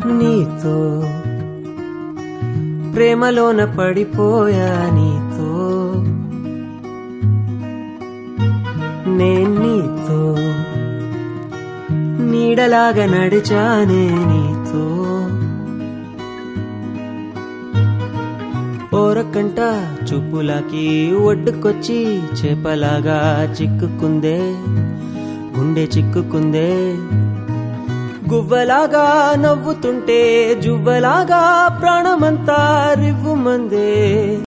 నీతో ప్రేమలోన పడిపోయా నీతో నేను నీతో నీడలాగా నడిచానే నీతో ఓరకంట చూపులాకి ఒడ్డుకొచ్చి చేపలాగా చిక్కుకుందే గుండె చిక్కుకుందే గువ్వలాగా నవ్వుతుంటే జువ్వలాగా ప్రాణమంతా రివ్వుమందే